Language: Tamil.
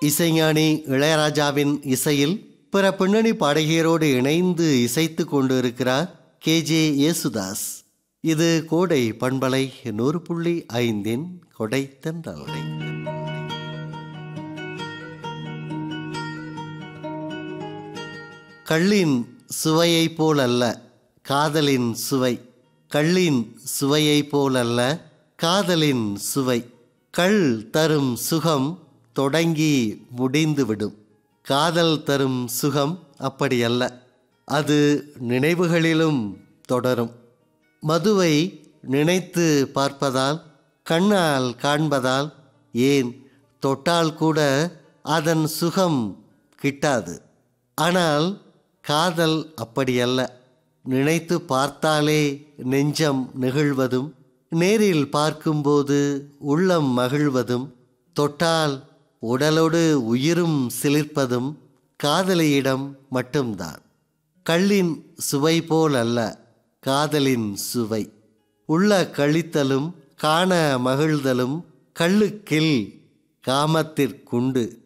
இசைஞானி இளையராஜாவின் இசையில் பிற பின்னணி பாடகியரோடு இணைந்து இசைத்து கொண்டிருக்கிறார் கே ஜே யேசுதாஸ் இது கோடை பண்பலை நூறு புள்ளி ஐந்தின் கொடை தென்றலை கள்ளின் சுவையைப் போல் அல்ல காதலின் சுவை கள்ளின் சுவையைப் போல் அல்ல காதலின் சுவை கள் தரும் சுகம் தொடங்கி முடிந்துவிடும் காதல் தரும் சுகம் அப்படியல்ல அது நினைவுகளிலும் தொடரும் மதுவை நினைத்து பார்ப்பதால் கண்ணால் காண்பதால் ஏன் தொட்டால் கூட அதன் சுகம் கிட்டாது ஆனால் காதல் அப்படியல்ல நினைத்து பார்த்தாலே நெஞ்சம் நெகிழ்வதும் நேரில் பார்க்கும்போது உள்ளம் மகிழ்வதும் தொட்டால் உடலோடு உயிரும் சிலிர்ப்பதும் காதலியிடம் மட்டும்தான் கள்ளின் சுவை போல் அல்ல காதலின் சுவை உள்ள கழித்தலும் காண மகிழ்தலும் கள்ளுக்கில் காமத்திற்குண்டு